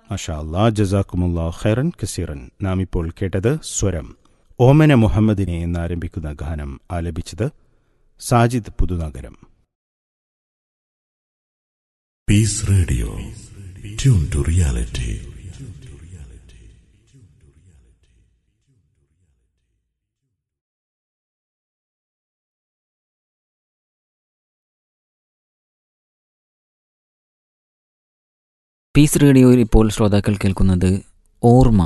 മഷാ അല്ലാ ജസാക്കുമുല്ലാ ഖൈറൻ കസീറൻ നാം ഇപ്പോൾ കേട്ടത് സ്വരം ഓമന മുഹമ്മദിനെ എന്നാരംഭിക്കുന്ന ഗാനം ആലപിച്ചത് Sajid Puthunagaram Peace Radio tune to reality Peace റേഡിയോയിൽ ഇപ്പോൾ ശ്രോതാക്കൾ കേൾക്കുന്നത് ഓർമ്മ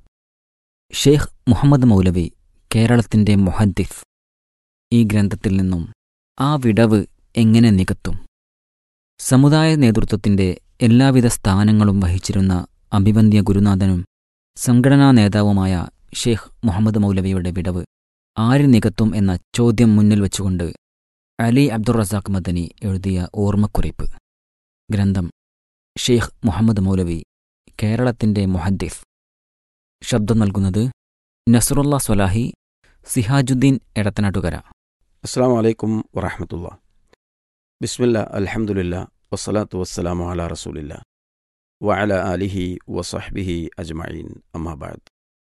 ഷെയ്ഖ് മുഹമ്മദ് മൗലവി കേരളത്തിൻ്റെ മുഹദ്ദിഫ് ഈ ഗ്രന്ഥത്തിൽ നിന്നും ആ വിടവ് എങ്ങനെ നികത്തും സമുദായ നേതൃത്വത്തിൻ്റെ എല്ലാവിധ സ്ഥാനങ്ങളും വഹിച്ചിരുന്ന അഭിവന്ദ്യ ഗുരുനാഥനും സംഘടനാ നേതാവുമായ ഷെയ്ഖ് മുഹമ്മദ് മൗലവിയുടെ വിടവ് ആര് നികത്തും എന്ന ചോദ്യം മുന്നിൽ വെച്ചുകൊണ്ട് അലി അബ്ദുൾ റസാഖ് മദനി എഴുതിയ ഓർമ്മക്കുറിപ്പ് ഗ്രന്ഥം ഷെയ്ഖ് മുഹമ്മദ് മൗലവി കേരളത്തിൻ്റെ മുഹദ്ദിഫ് ശബ്ദം നൽകുന്നത് നസറുല്ല സ്വലാഹി സിഹാജുദ്ദീൻ എടത്തനാട്ടുകര അസ്സാം വലൈക്കും വറഹമത്തുള്ള ബിസ്മില്ല അൽഹംദുലില്ല വസ്സലാത്തു വസ്സലാമു അല റസൂലില്ല വഅല ആലിഹി വസഹ്ബിഹി അജ്മഈൻ അമ്മാബാദ്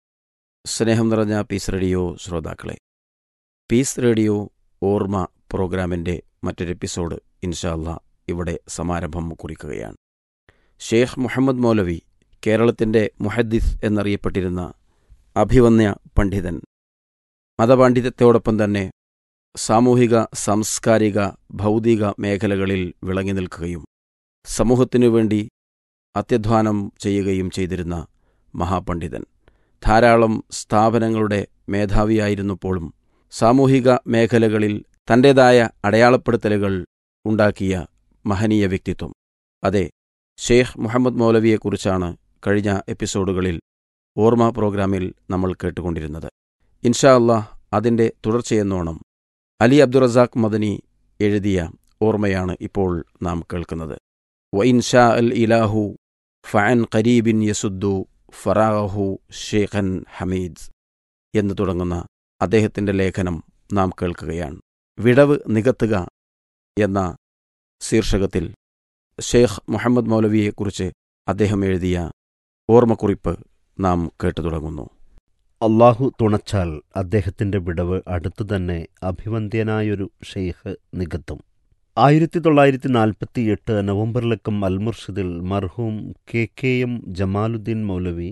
സ്നേഹം നിറഞ്ഞ പീസ് റേഡിയോ ശ്രോതാക്കളെ പീസ് റേഡിയോ ഓർമ്മ പ്രോഗ്രാമിൻ്റെ മറ്റൊരു എപ്പിസോഡ് ഇൻഷാല്ല ഇവിടെ സമാരംഭം കുറിക്കുകയാണ് ഷെയ്ഖ് മുഹമ്മദ് മൗലവി കേരളത്തിൻ്റെ മുഹദ്ദിസ് എന്നറിയപ്പെട്ടിരുന്ന അഭിവന്യ പണ്ഡിതൻ മതപാണ്ഡിത്യത്തോടൊപ്പം തന്നെ സാമൂഹിക സാംസ്കാരിക ഭൗതിക മേഖലകളിൽ വിളങ്ങി നിൽക്കുകയും സമൂഹത്തിനു വേണ്ടി അത്യധ്വാനം ചെയ്യുകയും ചെയ്തിരുന്ന മഹാപണ്ഡിതൻ ധാരാളം സ്ഥാപനങ്ങളുടെ മേധാവിയായിരുന്നപ്പോഴും സാമൂഹിക മേഖലകളിൽ തൻ്റേതായ അടയാളപ്പെടുത്തലുകൾ ഉണ്ടാക്കിയ മഹനീയ വ്യക്തിത്വം അതെ ഷെയ്ഖ് മുഹമ്മദ് മൗലവിയെക്കുറിച്ചാണ് കഴിഞ്ഞ എപ്പിസോഡുകളിൽ ഓർമ്മ പ്രോഗ്രാമിൽ നമ്മൾ കേട്ടുകൊണ്ടിരുന്നത് ഇൻഷാ അള്ളാഹ് അതിൻ്റെ തുടർച്ചയെന്നോണം അലി അബ്ദുറസാഖ് മദനി എഴുതിയ ഓർമ്മയാണ് ഇപ്പോൾ നാം കേൾക്കുന്നത് വ ഇൻഷാ അൽ ഇലാഹു ഫഅൻ ഖരീബിൻ യസുദ്ദു ഫറാഹു ഷേഖൻ ഹമീദ് എന്ന് തുടങ്ങുന്ന അദ്ദേഹത്തിൻ്റെ ലേഖനം നാം കേൾക്കുകയാണ് വിടവ് നികത്തുക എന്ന ശീർഷകത്തിൽ ഷെയ്ഖ് മുഹമ്മദ് മൗലവിയെക്കുറിച്ച് അദ്ദേഹം എഴുതിയ ഓർമ്മക്കുറിപ്പ് നാം കേട്ടു തുടങ്ങുന്നു അള്ളാഹു തുണച്ചാൽ അദ്ദേഹത്തിന്റെ വിടവ് അടുത്തു തന്നെ അഭിവന്ദ്യനായൊരു ഷെയ്ഖ് നികത്തും ആയിരത്തി തൊള്ളായിരത്തി നാൽപ്പത്തി എട്ട് നവംബറിലക്കം അൽമുർഷിദിൽ മർഹൂം കെ കെ എം ജമാലുദ്ദീൻ മൗലവി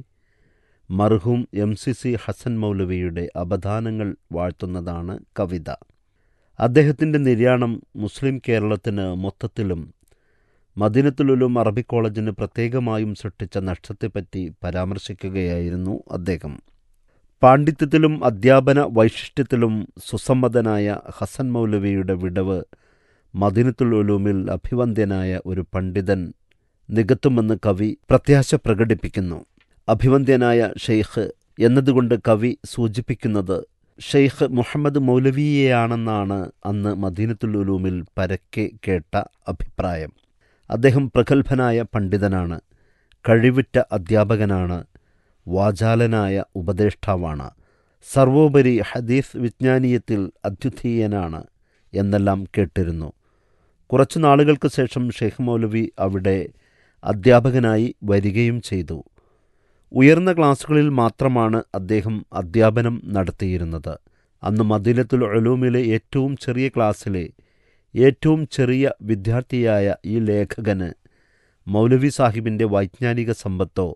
മർഹൂം എം സി സി ഹസൻ മൗലവിയുടെ അപദാനങ്ങൾ വാഴ്ത്തുന്നതാണ് കവിത അദ്ദേഹത്തിന്റെ നിര്യാണം മുസ്ലിം കേരളത്തിന് മൊത്തത്തിലും മദീനത്തുലുലും അറബി കോളേജിന് പ്രത്യേകമായും സൃഷ്ടിച്ച നഷ്ടത്തെപ്പറ്റി പരാമർശിക്കുകയായിരുന്നു അദ്ദേഹം പാണ്ഡിത്യത്തിലും അധ്യാപന വൈശിഷ്ട്യത്തിലും സുസമ്മതനായ ഹസൻ മൗലവിയുടെ വിടവ് മദീനത്തുൽ ഉലൂമിൽ അഭിവന്ദ്യനായ ഒരു പണ്ഡിതൻ നികത്തുമെന്ന് കവി പ്രത്യാശ പ്രകടിപ്പിക്കുന്നു അഭിവന്ദ്യനായ ഷെയ്ഖ് എന്നതുകൊണ്ട് കവി സൂചിപ്പിക്കുന്നത് ഷെയ്ഖ് മുഹമ്മദ് മൗലവിയെയാണെന്നാണ് അന്ന് മദീനത്തുൽ ഉലൂമിൽ പരക്കെ കേട്ട അഭിപ്രായം അദ്ദേഹം പ്രഗത്ഭനായ പണ്ഡിതനാണ് കഴിവുറ്റ അധ്യാപകനാണ് വാചാലനായ ഉപദേഷ്ടാവാണ് സർവോപരി ഹദീസ് വിജ്ഞാനീയത്തിൽ അദ്വിതീയനാണ് എന്നെല്ലാം കേട്ടിരുന്നു കുറച്ചു നാളുകൾക്ക് ശേഷം ഷെയ്ഖ് മൗലവി അവിടെ അധ്യാപകനായി വരികയും ചെയ്തു ഉയർന്ന ക്ലാസ്സുകളിൽ മാത്രമാണ് അദ്ദേഹം അധ്യാപനം നടത്തിയിരുന്നത് അന്ന് മദീനത്തുൽ ഒലൂമിലെ ഏറ്റവും ചെറിയ ക്ലാസ്സിലെ ഏറ്റവും ചെറിയ വിദ്യാർത്ഥിയായ ഈ ലേഖകന് മൗലവി സാഹിബിൻ്റെ വൈജ്ഞാനിക സമ്പത്തോ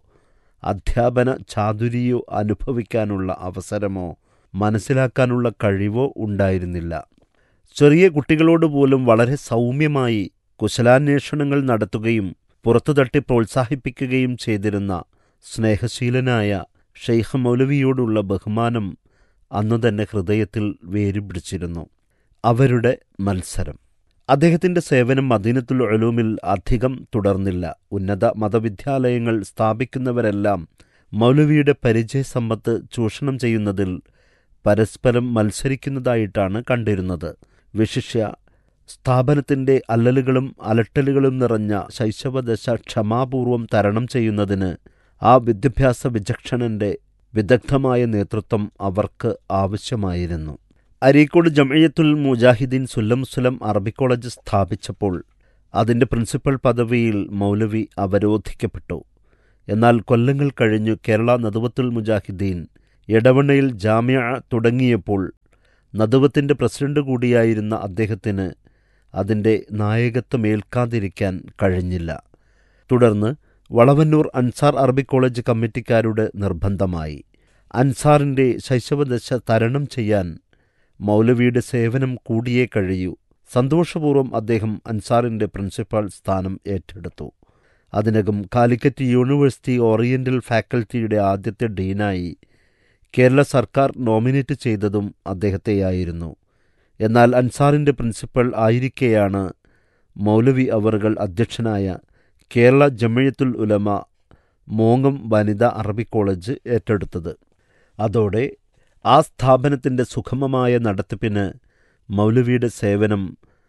അധ്യാപന ചാതുരിയോ അനുഭവിക്കാനുള്ള അവസരമോ മനസ്സിലാക്കാനുള്ള കഴിവോ ഉണ്ടായിരുന്നില്ല ചെറിയ കുട്ടികളോട് പോലും വളരെ സൗമ്യമായി കുശലാന്വേഷണങ്ങൾ നടത്തുകയും പുറത്തുതട്ടി പ്രോത്സാഹിപ്പിക്കുകയും ചെയ്തിരുന്ന സ്നേഹശീലനായ ഷെയ്ഖ് മൗലവിയോടുള്ള ബഹുമാനം അന്നു തന്നെ ഹൃദയത്തിൽ വേരുപിടിച്ചിരുന്നു അവരുടെ മത്സരം അദ്ദേഹത്തിന്റെ സേവനം മദീനത്തുൽ ഒലൂമിൽ അധികം തുടർന്നില്ല ഉന്നത മതവിദ്യാലയങ്ങൾ സ്ഥാപിക്കുന്നവരെല്ലാം മൗലവിയുടെ പരിചയസമ്പത്ത് ചൂഷണം ചെയ്യുന്നതിൽ പരസ്പരം മത്സരിക്കുന്നതായിട്ടാണ് കണ്ടിരുന്നത് വിശിഷ്യ സ്ഥാപനത്തിന്റെ അല്ലലുകളും അലട്ടലുകളും നിറഞ്ഞ ശൈശവദശ ക്ഷമാപൂർവം തരണം ചെയ്യുന്നതിന് ആ വിദ്യാഭ്യാസ വിചക്ഷണന്റെ വിദഗ്ധമായ നേതൃത്വം അവർക്ക് ആവശ്യമായിരുന്നു അരീക്കോട് ജമയത്തുൽ മുജാഹിദ്ദീൻ സുല്ലം സുലം അറബി കോളേജ് സ്ഥാപിച്ചപ്പോൾ അതിന്റെ പ്രിൻസിപ്പൽ പദവിയിൽ മൗലവി അവരോധിക്കപ്പെട്ടു എന്നാൽ കൊല്ലങ്ങൾ കഴിഞ്ഞു കേരള നദുവത്തുൽ മുജാഹിദ്ദീൻ എടവണ്ണയിൽ ജാമ്യ തുടങ്ങിയപ്പോൾ നദുവത്തിൻ്റെ പ്രസിഡന്റ് കൂടിയായിരുന്ന അദ്ദേഹത്തിന് അതിൻ്റെ നായകത്വം ഏൽക്കാതിരിക്കാൻ കഴിഞ്ഞില്ല തുടർന്ന് വളവന്നൂർ അൻസാർ അറബിക് കോളേജ് കമ്മിറ്റിക്കാരുടെ നിർബന്ധമായി അൻസാറിൻ്റെ ശൈശവദശ തരണം ചെയ്യാൻ മൗലവിയുടെ സേവനം കൂടിയേ കഴിയൂ സന്തോഷപൂർവ്വം അദ്ദേഹം അൻസാറിൻ്റെ പ്രിൻസിപ്പാൾ സ്ഥാനം ഏറ്റെടുത്തു അതിനകം കാലിക്കറ്റ് യൂണിവേഴ്സിറ്റി ഓറിയൻ്റൽ ഫാക്കൽറ്റിയുടെ ആദ്യത്തെ ഡീനായി കേരള സർക്കാർ നോമിനേറ്റ് ചെയ്തതും അദ്ദേഹത്തെയായിരുന്നു എന്നാൽ അൻസാറിൻ്റെ പ്രിൻസിപ്പൽ ആയിരിക്കെയാണ് മൗലവി അവറുകൾ അധ്യക്ഷനായ കേരള ജമയത്തുൽ ഉലമ മോങ്ങം വനിതാ അറബിക് കോളേജ് ഏറ്റെടുത്തത് അതോടെ ആ സ്ഥാപനത്തിൻ്റെ സുഗമമായ നടത്തിപ്പിന് മൗലവിയുടെ സേവനം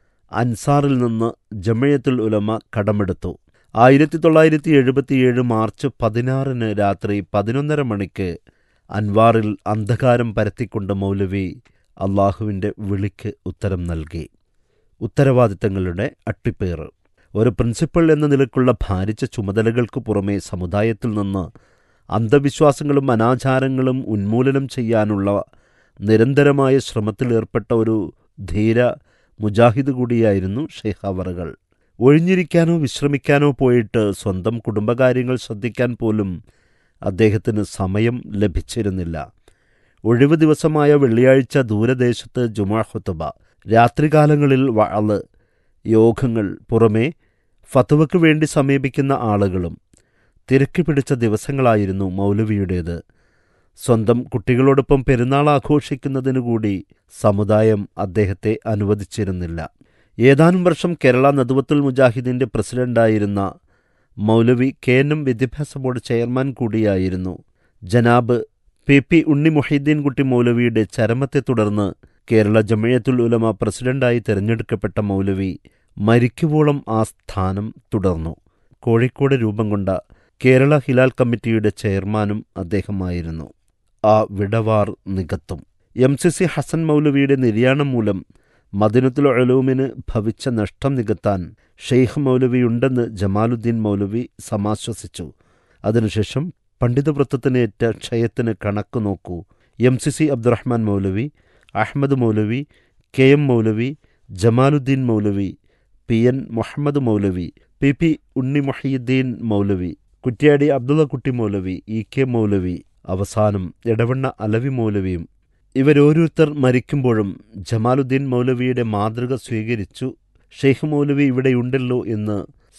അൻസാറിൽ നിന്ന് ജമയത്തുൽ ഉലമ കടമെടുത്തു ആയിരത്തി തൊള്ളായിരത്തി എഴുപത്തിയേഴ് മാർച്ച് പതിനാറിന് രാത്രി പതിനൊന്നര മണിക്ക് അൻവാറിൽ അന്ധകാരം പരത്തിക്കൊണ്ട് മൗലവി അള്ളാഹുവിൻ്റെ വിളിക്ക് ഉത്തരം നൽകി ഉത്തരവാദിത്തങ്ങളുടെ അട്ടിപ്പേറ് ഒരു പ്രിൻസിപ്പൽ എന്ന നിലക്കുള്ള ഭാരിച്ച ചുമതലകൾക്ക് പുറമെ സമുദായത്തിൽ നിന്ന് അന്ധവിശ്വാസങ്ങളും അനാചാരങ്ങളും ഉന്മൂലനം ചെയ്യാനുള്ള നിരന്തരമായ ശ്രമത്തിലേർപ്പെട്ട ഒരു ധീര മുജാഹിദ് കൂടിയായിരുന്നു ഷെയ്ഖ് അവറുകൾ ഒഴിഞ്ഞിരിക്കാനോ വിശ്രമിക്കാനോ പോയിട്ട് സ്വന്തം കുടുംബകാര്യങ്ങൾ ശ്രദ്ധിക്കാൻ പോലും അദ്ദേഹത്തിന് സമയം ലഭിച്ചിരുന്നില്ല ഒഴിവ് ദിവസമായ വെള്ളിയാഴ്ച ദൂരദേശത്ത് ജുമാ ഹുത്തുബ രാത്രികാലങ്ങളിൽ വഅള് യോഗങ്ങൾ പുറമേ ഫത്തുവയ്ക്ക് വേണ്ടി സമീപിക്കുന്ന ആളുകളും തിരക്ക് പിടിച്ച ദിവസങ്ങളായിരുന്നു മൗലവിയുടേത് സ്വന്തം കുട്ടികളോടൊപ്പം പെരുന്നാൾ ആഘോഷിക്കുന്നതിനു കൂടി സമുദായം അദ്ദേഹത്തെ അനുവദിച്ചിരുന്നില്ല ഏതാനും വർഷം കേരള നദുവത്തുൽ മുജാഹിദിൻ്റെ പ്രസിഡന്റായിരുന്ന മൗലവി കെ എൻ എം വിദ്യാഭ്യാസ ബോർഡ് ചെയർമാൻ കൂടിയായിരുന്നു ജനാബ് പി പി ഉണ്ണി മൊഹീദ്ദീൻ കുട്ടി മൗലവിയുടെ ചരമത്തെ തുടർന്ന് കേരള ജമയത്തുൽ ഉലമ പ്രസിഡന്റായി തിരഞ്ഞെടുക്കപ്പെട്ട മൗലവി മരിക്കുവോളം ആ സ്ഥാനം തുടർന്നു കോഴിക്കോട് രൂപം കൊണ്ട കേരള ഹിലാൽ കമ്മിറ്റിയുടെ ചെയർമാനും അദ്ദേഹമായിരുന്നു ആ വിടവാർ നികത്തും എം സി സി ഹസൻ മൗലവിയുടെ നിര്യാണം മൂലം മദിനത്തുൽ ഒലൂമിന് ഭവിച്ച നഷ്ടം നികത്താൻ ഷെയ്ഖ് മൗലവിയുണ്ടെന്ന് ജമാലുദ്ദീൻ മൗലവി സമാശ്വസിച്ചു അതിനുശേഷം പണ്ഡിതവൃത്തത്തിനേറ്റ ക്ഷയത്തിന് കണക്ക് നോക്കൂ എം സി സി അബ്ദുറഹ്മാൻ മൗലവി അഹമ്മദ് മൗലവി കെ എം മൗലവി ജമാലുദ്ദീൻ മൗലവി പി എൻ മുഹമ്മദ് മൗലവി പി പി ഉണ്ണി മൊഹീദ്ദീൻ മൗലവി കുറ്റ്യാടി അബ്ദുള്ള കുട്ടി മൗലവി ഇ കെ മൗലവി അവസാനം എടവണ്ണ അലവി മൗലവിയും ഇവരോരോരുത്തർ മരിക്കുമ്പോഴും ജമാലുദ്ദീൻ മൗലവിയുടെ മാതൃക സ്വീകരിച്ചു ഷെയ്ഖ് മൗലവി ഇവിടെയുണ്ടല്ലോ എന്ന്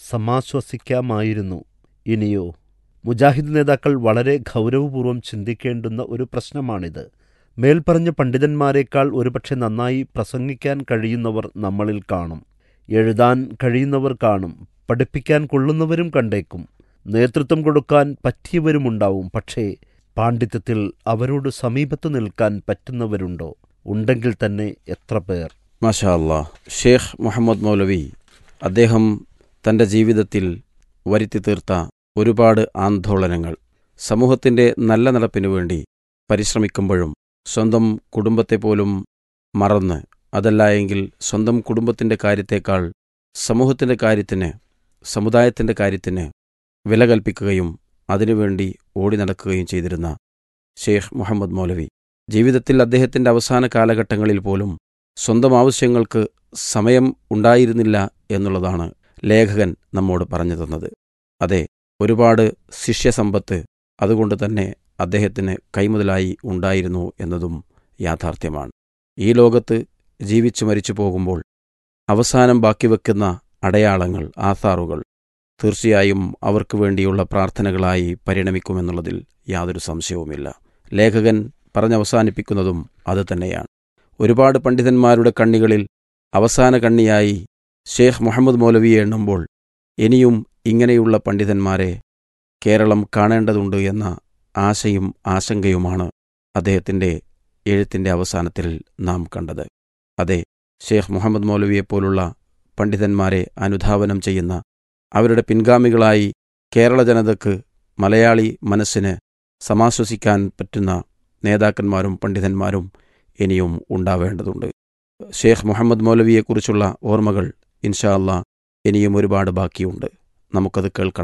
സമാശ്വസിക്കാമായിരുന്നു ഇനിയോ മുജാഹിദ് നേതാക്കൾ വളരെ ഗൗരവപൂർവ്വം ചിന്തിക്കേണ്ടുന്ന ഒരു പ്രശ്നമാണിത് മേൽപ്പറഞ്ഞ പണ്ഡിതന്മാരെക്കാൾ ഒരുപക്ഷെ നന്നായി പ്രസംഗിക്കാൻ കഴിയുന്നവർ നമ്മളിൽ കാണും എഴുതാൻ കഴിയുന്നവർ കാണും പഠിപ്പിക്കാൻ കൊള്ളുന്നവരും കണ്ടേക്കും നേതൃത്വം കൊടുക്കാൻ പറ്റിയവരുമുണ്ടാവും പക്ഷേ പാണ്ഡിത്യത്തിൽ അവരോട് സമീപത്ത് നിൽക്കാൻ പറ്റുന്നവരുണ്ടോ ഉണ്ടെങ്കിൽ തന്നെ എത്ര പേർ മാഷാ അല്ലാ ഷേഖ് മുഹമ്മദ് മൗലവി അദ്ദേഹം തൻ്റെ ജീവിതത്തിൽ വരുത്തി തീർത്ത ഒരുപാട് ആന്തോളനങ്ങൾ സമൂഹത്തിൻ്റെ നല്ല നടപ്പിനു വേണ്ടി പരിശ്രമിക്കുമ്പോഴും സ്വന്തം കുടുംബത്തെ പോലും മറന്ന് അതല്ല എങ്കിൽ സ്വന്തം കുടുംബത്തിൻ്റെ കാര്യത്തേക്കാൾ സമൂഹത്തിൻ്റെ കാര്യത്തിന് സമുദായത്തിൻ്റെ കാര്യത്തിന് വില കൽപ്പിക്കുകയും അതിനുവേണ്ടി ഓടി നടക്കുകയും ചെയ്തിരുന്ന ഷെയ്ഖ് മുഹമ്മദ് മൗലവി ജീവിതത്തിൽ അദ്ദേഹത്തിൻ്റെ അവസാന കാലഘട്ടങ്ങളിൽ പോലും സ്വന്തം ആവശ്യങ്ങൾക്ക് സമയം ഉണ്ടായിരുന്നില്ല എന്നുള്ളതാണ് ലേഖകൻ നമ്മോട് പറഞ്ഞു തന്നത് അതെ ഒരുപാട് ശിഷ്യസമ്പത്ത് അതുകൊണ്ട് തന്നെ അദ്ദേഹത്തിന് കൈമുതലായി ഉണ്ടായിരുന്നു എന്നതും യാഥാർത്ഥ്യമാണ് ഈ ലോകത്ത് ജീവിച്ചു മരിച്ചു പോകുമ്പോൾ അവസാനം ബാക്കി വയ്ക്കുന്ന അടയാളങ്ങൾ ആധാറുകൾ തീർച്ചയായും അവർക്ക് വേണ്ടിയുള്ള പ്രാർത്ഥനകളായി പരിണമിക്കുമെന്നുള്ളതിൽ യാതൊരു സംശയവുമില്ല ലേഖകൻ പറഞ്ഞവസാനിപ്പിക്കുന്നതും അത് തന്നെയാണ് ഒരുപാട് പണ്ഡിതന്മാരുടെ കണ്ണികളിൽ അവസാന കണ്ണിയായി ഷേഖ് മുഹമ്മദ് മൗലവിയെ എണ്ണുമ്പോൾ ഇനിയും ഇങ്ങനെയുള്ള പണ്ഡിതന്മാരെ കേരളം കാണേണ്ടതുണ്ട് എന്ന ആശയും ആശങ്കയുമാണ് അദ്ദേഹത്തിൻ്റെ എഴുത്തിൻ്റെ അവസാനത്തിൽ നാം കണ്ടത് അതെ ഷേഖ് മുഹമ്മദ് മൗലവിയെപ്പോലുള്ള പണ്ഡിതന്മാരെ അനുധാവനം ചെയ്യുന്ന അവരുടെ പിൻഗാമികളായി കേരള ജനതയ്ക്ക് മലയാളി മനസ്സിന് സമാശ്വസിക്കാൻ പറ്റുന്ന നേതാക്കന്മാരും പണ്ഡിതന്മാരും ഇനിയും ഉണ്ടാവേണ്ടതുണ്ട് ഷേഖ് മുഹമ്മദ് മൗലവിയെക്കുറിച്ചുള്ള ഓർമ്മകൾ ഇൻഷാ അല്ലാ ഇനിയും ഒരുപാട് ബാക്കിയുണ്ട് നമുക്കത് കേൾക്കണം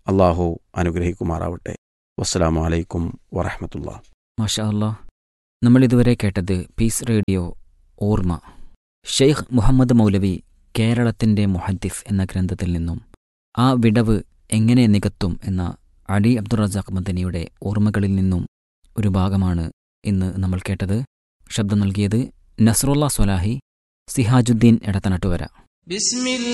അള്ളാഹു അനുഗ്രഹിക്കുമാറാവട്ടെ വസ്സലാമു അലൈക്കും വറഹമത്തുള്ള മാഷാ അല്ലാ നമ്മൾ ഇതുവരെ കേട്ടത് പീസ് റേഡിയോ ഓർമ്മ ഷെയ്ഖ് മുഹമ്മദ് മൗലവി കേരളത്തിന്റെ മുഹദ്ദിഫ് എന്ന ഗ്രന്ഥത്തിൽ നിന്നും ആ വിടവ് എങ്ങനെ നികത്തും എന്ന അലി അബ്ദുറസാഖ് മദനിയുടെ ഓർമ്മകളിൽ നിന്നും ഒരു ഭാഗമാണ് ഇന്ന് നമ്മൾ കേട്ടത് ശബ്ദം നൽകിയത് നസ്രുള്ള സ്വലാഹി സിഹാജുദ്ദീൻ എടത്തനട്ടുവര بسم الله